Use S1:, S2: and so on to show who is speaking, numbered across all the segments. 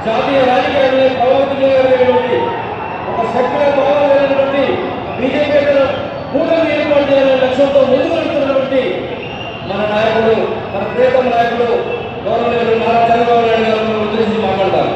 S1: జాతీయ రాజకీయాల్లో ప్రభావితం చేయగలిగినటువంటి ఒక సెక్యులర్ భావాలైనటువంటి బీజేపీ కూటమి ఏర్పాటు చేయాలనే లక్ష్యంతో ముందుకు వెళ్తున్నటువంటి మన నాయకుడు మన ప్రియతమ నాయకుడు గౌరవనీయులు నారా చంద్రబాబు నాయుడు గారు ఉద్దేశించి మాట్లాడతారు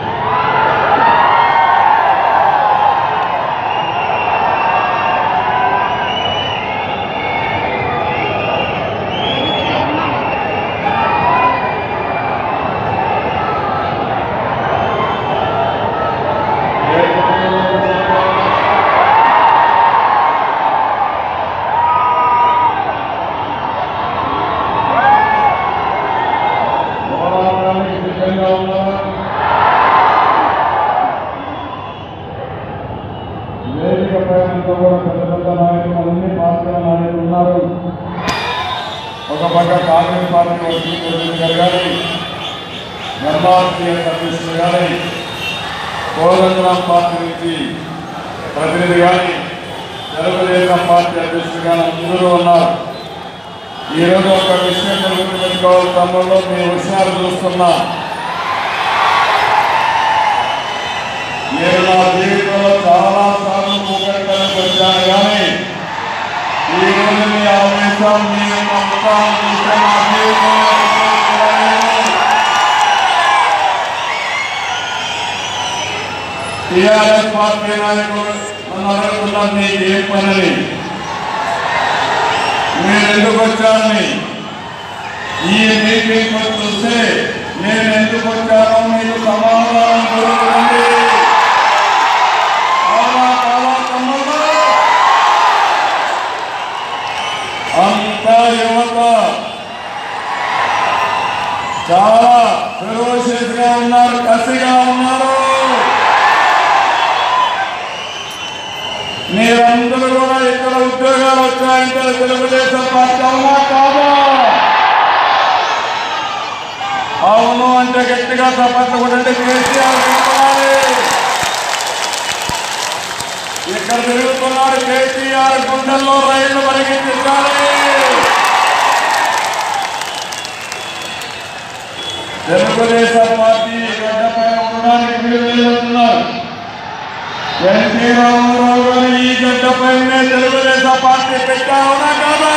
S2: పోరాటానికి సిద్ధంగా ఉన్నారా వేదిక పైన కూడా పెద్ద పెద్ద నాయకులు అన్ని పార్టీల నాయకులు ఉన్నారు ఒక పక్క కాంగ్రెస్ పార్టీ వచ్చి ప్రతినిధి గారు ఎంఆర్పీఎస్ అధ్యక్షుడు గారి కోదండరాం పార్టీ నుంచి ప్రతినిధి గారి తెలుగుదేశం పార్టీ అధ్యక్షుడు గారు అందరూ ఉన్నారు ఈరోజు ఒక విషయం గుర్తుపెట్టుకోవాలి తమ్ముళ్ళు మీ విషయాలు చూస్తున్నా నేను నా జీవితంలో చాలా సార్లు కూకట్టానికి వచ్చాను కానీ ఈ రోజు మీ ఆవేశం మీ యొక్క ముఖాలు చూస్తే నా జీవితంలో ఎప్పుడూ చూడలేదు. టీఆర్ఎస్ పార్టీ నాయకులు నన్ను అడుగుతున్నారు నీకు ఏం పని మీరు ఎందుకు వచ్చారని ఈ మీటింగ్ చూస్తే నేను ఎందుకు వచ్చానో మీకు సమాధానం దొరుకుతుంది చాలా చాలా తమ్ముళ్ళు అంతా యువత చాలా ఫెరోషియస్ గా ఉన్నారు కసిగా ఉన్నారు మీరందరూ కూడా ఇక్కడ ఉద్యోగాలు వచ్చాయంటే తెలుగుదేశం పార్టీ అవునా కాదా అవును అంటే గట్టిగా తప్పట్లు కొట్టండి కేసీఆర్ చెప్పాలి ఇక్కడ తిరుగుతున్నాడు కేసీఆర్ గుండెల్లో రైళ్లు పరిగెత్తించాలి తెలుగుదేశం పార్టీ గడ్డపై ఉండడానికి మీరు నిలబడుతున్నారు ఎన్టీ రామారావు గారు ఈ గడ్డపైనే తెలుగుదేశం పార్టీ పెట్టావునా కాదా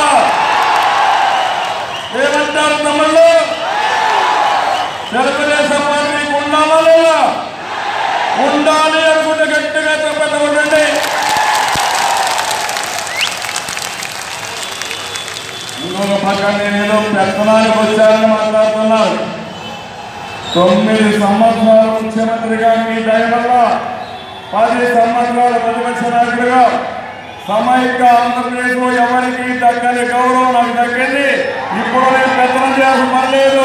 S2: ఏమంటారు తమ్ముళ్ళు తెలుగుదేశం పార్టీకి ఉండాలా లేదా ఉండాలి అనుకుంటే గట్టిగా చెప్పండి ఉండండి ఇంకొక పక్క నేను ఏదో పెత్తనానికి వచ్చానని మాట్లాడుతున్నాను తొమ్మిది సంవత్సరాలు ముఖ్యమంత్రిగా మీ దయ వల్ల పది సంవత్సరాలు ప్రతిపక్ష నాయకుడిగా సమైక్య ఆంధ్రప్రదేశ్ లో ఎవరికి దక్కని గౌరవం నాకు దక్కింది ఇప్పుడు నేను పెత్తనం చేయాల్సిన పని లేదు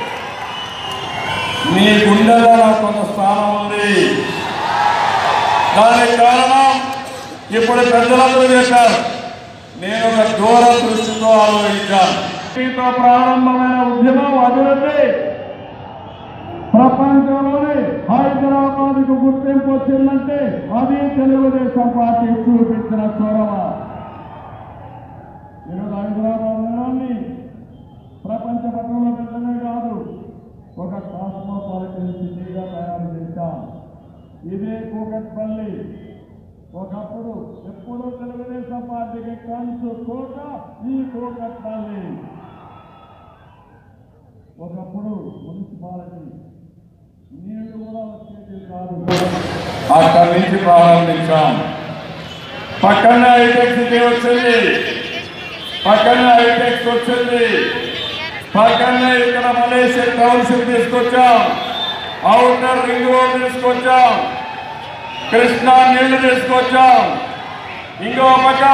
S2: మీ గుండెలో నాకు కొంత స్థానం ఉంది దానికి కారణం ఇప్పుడు పెద్దలందరూ చెప్పారు నేను ఒక దూర దృష్టితో ఆలోచించాను మీతో ప్రారంభమైన ఉద్యమం అభివృద్ధి ప్రపంచంలోనే హైదరాబాద్ కు గుర్తింపు వచ్చిందంటే అది తెలుగుదేశం పార్టీ చూపించిన చొరవ ఈరోజు హైదరాబాద్ నగరాన్ని ప్రపంచ పట్టణంలో పెట్టడమే కాదు ఒక కాస్మోపాలిటన్ సిటీగా తయారు చేశాం ఇదే కూకట్పల్లి ఒకప్పుడు ఎప్పుడూ తెలుగుదేశం పార్టీకి కంచు కోట ఈ కూకట్పల్లి ఒకప్పుడు మున్సిపాలిటీ నీళ్లు కూడా వచ్చేది కాదు అక్కడి నుంచి ప్రారంభించాం పక్కనే హైటెక్ సిటీ వచ్చింది పక్కనే హైటెక్ వచ్చింది పక్కనే ఇక్కడ మలేషియా టౌన్షిప్ తీసుకొచ్చాం అవుటర్ రింగ్ రోడ్ తీసుకొచ్చాం కృష్ణా నీళ్లు తీసుకొచ్చాం ఇంకో పక్క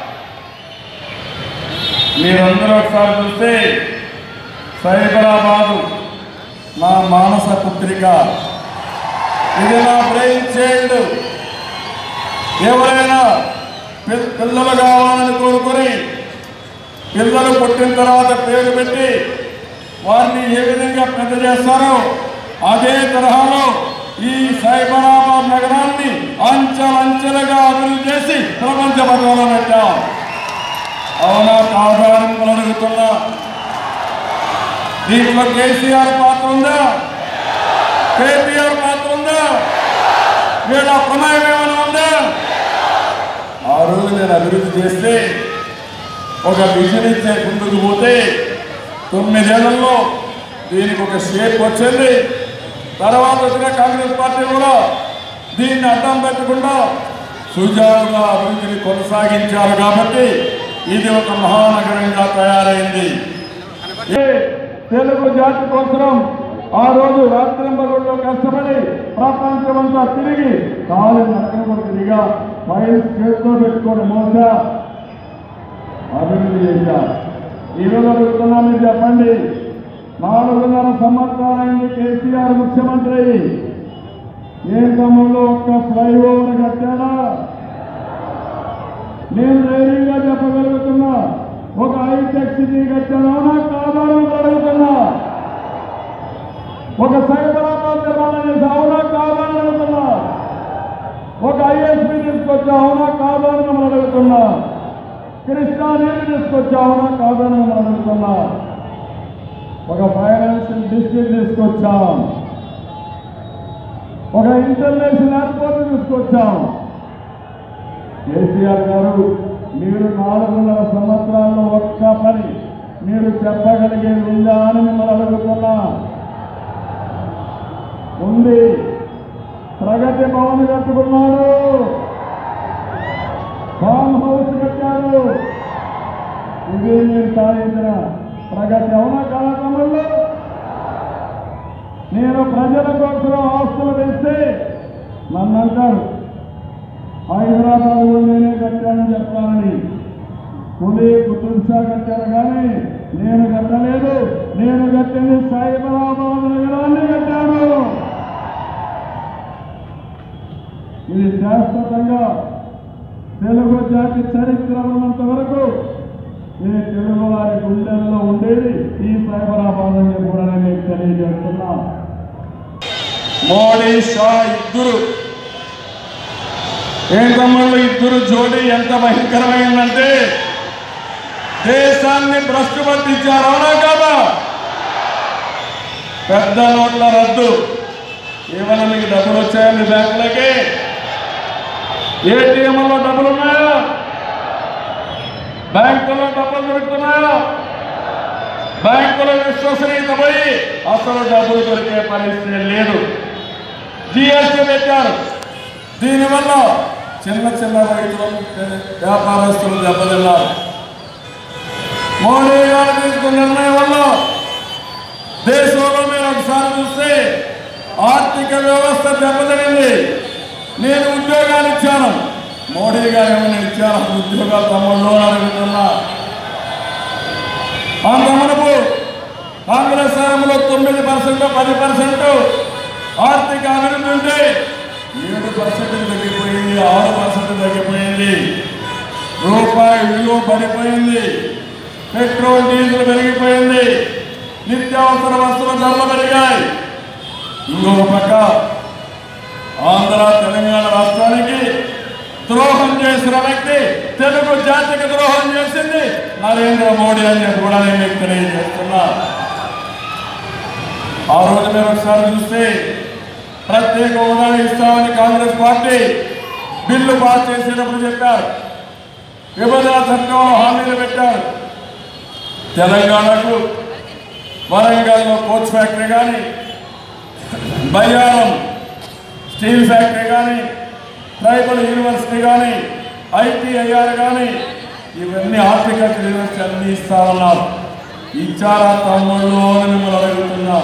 S2: మీరందరూ ఒకసారి చూస్తే సైబరాబాదు నా మానస పుత్రిక ఇది నా బ్రెయిన్ చైల్డ్ ఎవరైనా పి- పిల్లలు కావాలని కోరుకొని పిల్లలు పుట్టిన తర్వాత పేరు పెట్టి వారిని ఏ విధంగా పెద్ద చేస్తారో అదే తరహాలో ఈ సైబరాబాద్ నగరాన్ని అంచెలంచెలుగా అభివృద్ధి చేసి ప్రపంచ పథకంలో పెట్టాం అవునా కాదా అని మిమ్మల్ని అడుగుతున్నా దీంట్లో కేసీఆర్ పాత్ర ఉందా కేటీఆర్ పాత్ర ఉందా వీళ్ళ ప్రమాయం ఏమైనా ఉందా ఆ రోజు నేను అభివృద్ధి చేస్తే ఒక విజన్ ఇచ్చే ముందుకు పోతే తొమ్మిదేళ్లలో దీనికి ఒక షేప్ వచ్చింది తర్వాత వచ్చిన కాంగ్రెస్ పార్టీ కూడా దీన్ని అడ్డం పెట్టకుండా సుజావుగా అభివృద్ధిని కొనసాగించారు కాబట్టి ఇది ఒక మహానగరంగా తయారైంది ఏ తెలుగు జాతి కోసం ఆ రోజు రాత్రింబగుల్లో కష్టపడి ప్రపంచమంతా తిరిగి కాలు నక్కలు తిరిగా ఫైల్స్ చేతితో పెట్టుకొని మోసా అభివృద్ధి చేశారు ఈరోజు అడుగుతున్నా మీరు చెప్పండి నాలుగున్నర సంవత్సరాలైంది కేసీఆర్ ముఖ్యమంత్రి ఏ క్రమంలో ఒక్క ఫ్లైఓవర్ కట్టాడా నేను ధైర్యంగా చెప్పగలుగుతున్నా ఒక హైటెక్ సిటీ కట్టానా కాదని అడుగుతున్నా ఒక సైబరాబాద్ నిర్మాణం చేసి అవునా కాదని అడుగుతున్నా ఒక ఐఎస్పీ తీసుకొచ్చా అవునా కాదని మనం అడుగుతున్నా కృష్ణా నీళ్ళు తీసుకొచ్చా అవునా కాదని మనం అడుగుతున్నా ఒక ఫైనాన్షియల్ డిస్ట్రిక్ట్ తీసుకొచ్చాం ఒక ఇంటర్నేషనల్ ఎయిర్పోర్ట్ తీసుకొచ్చాం కేసీఆర్ గారు మీరు నాలుగున్నర సంవత్సరాల్లో ఒక్క పని మీరు చెప్పగలిగేది ఉందా అని మిమ్మల్ని అడుగుతున్నా ఉంది ప్రగతి భవన్ కట్టుకున్నాడు ఫామ్ హౌస్ కట్టాడు ఇది మీరు సాధించిన ప్రగతి అవునా కాదా తమ్ముళ్ళు నేను ప్రజల కోసం ఆస్తులు వేస్తే నన్ను అంటారు హైదరాబాద్లో నేనే కట్టానని చెప్తానని పులి కుతుబ్ షా కట్టాను కానీ నేను కట్టలేదు నేను కట్టింది సైబరాబాద్ నగరాన్ని కట్టాను ఇది శాశ్వతంగా తెలుగు జాతి చరిత్ర ఉన్నంత వరకు ఈ తెలుగు వారి గుండెల్లో ఉండేది ఈ సైబరాబాద్ అని కూడా నేను మీకు తెలియజేస్తున్నా మోడీ షా ఇద్దరు ఏం తమ్ముళ్ళు ఇద్దరు జోడి ఎంత భయంకరమైందంటే దేశాన్ని భ్రష్టు పట్టించారు అవునా కాదా పెద్ద నోట్ల రద్దు ఏమైనా మీకు డబ్బులు వచ్చాయా మీ బ్యాంకులకి ఏటీఎంలో డబ్బులు ఉన్నాయా బ్యాంకులో డబ్బులు దొరుకుతున్నాయా బ్యాంకులో విశ్వసనీయత పోయి అసలు డబ్బులు దొరికే పరిస్థితి లేదు జిఎస్టీ పెట్టారు దీనివల్ల చిన్న చిన్న రైతులు వ్యాపారస్తులు దెబ్బతిన్నారు మోడీ గారు తీసుకున్న నిర్ణయం వల్ల దేశంలో మీరు ఒకసారి చూస్తే ఆర్థిక వ్యవస్థ దెబ్బతినింది నేను ఉద్యోగాలు ఇచ్చాను మోడీ గారు ఏమైనా ఇచ్చారు ఉద్యోగాలు తమ్ముళ్ళు అని అడుగుతున్నా అంత మనకు కాంగ్రెస్ హయాంలో తొమ్మిది పర్సెంట్ పది పర్సెంట్ ఆర్థిక అభివృద్ధి ఉంటే ఏడు పర్సెంట్ తగ్గిపోయింది ఆరు పర్సెంట్ తగ్గిపోయింది రూపాయి విలువ పడిపోయింది పెట్రోల్ డీజిల్ పెరిగిపోయింది నిత్యావసర వస్తువుల ధరలు పెరిగాయి ఇంకొక పక్క ఆంధ్ర తెలంగాణ రాష్ట్రానికి ద్రోహం చేసిన వ్యక్తి తెలుగు జాతికి ద్రోహం చేసింది నరేంద్ర మోడీ అని చెప్పి కూడా నేను మీకు తెలియజేస్తున్నా ఆ రోజు మీరు ఒకసారి చూస్తే ప్రత్యేక హోదా ఇస్తామని కాంగ్రెస్ పార్టీ బిల్లు పాస్ చేసేటప్పుడు చెప్పారు విభజన చట్టంలో హామీలు పెట్టారు తెలంగాణకు వరంగల్లో కోచ్ ఫ్యాక్టరీ కానీ బయ్యారం స్టీల్ ఫ్యాక్టరీ కానీ ట్రైబల్ యూనివర్సిటీ కానీ ఐటీఐఆర్ కానీ ఇవన్నీ హార్టికల్చర్ యూనివర్సిటీ అన్ని ఇస్తా ఉన్నారు ఇచ్చారా తమ్ముళ్ళు అని మిమ్మల్ని అడుగుతున్నా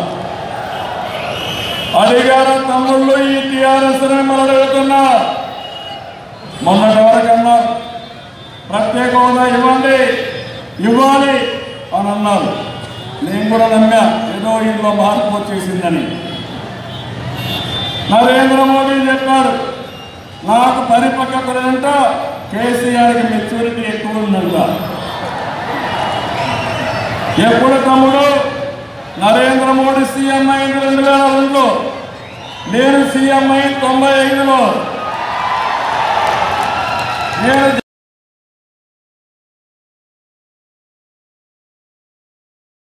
S2: అడిగారా తమ్ముళ్ళు ఈ టీఆర్ఎస్ మిమ్మల్ని అడుగుతున్నా మొన్నటి వరకు అన్నారు ప్రత్యేక హోదా ఇవ్వండి ఇవ్వాలి అని అన్నారు నేను కూడా నమ్మా ఏదో ఇంట్లో మార్పు వచ్చేసిందని నరేంద్ర మోడీ చెప్పారు నాకు పరిపక్వత లేదంట కేసీఆర్కి మెచ్యూరిటీ ఎక్కువ ఉందంట ఎప్పుడు తమ్ముడు నరేంద్ర మోడీ సీఎం అయింది రెండు వేల రెండులో నేను సీఎం అయింది తొంభై ఐదులో నేను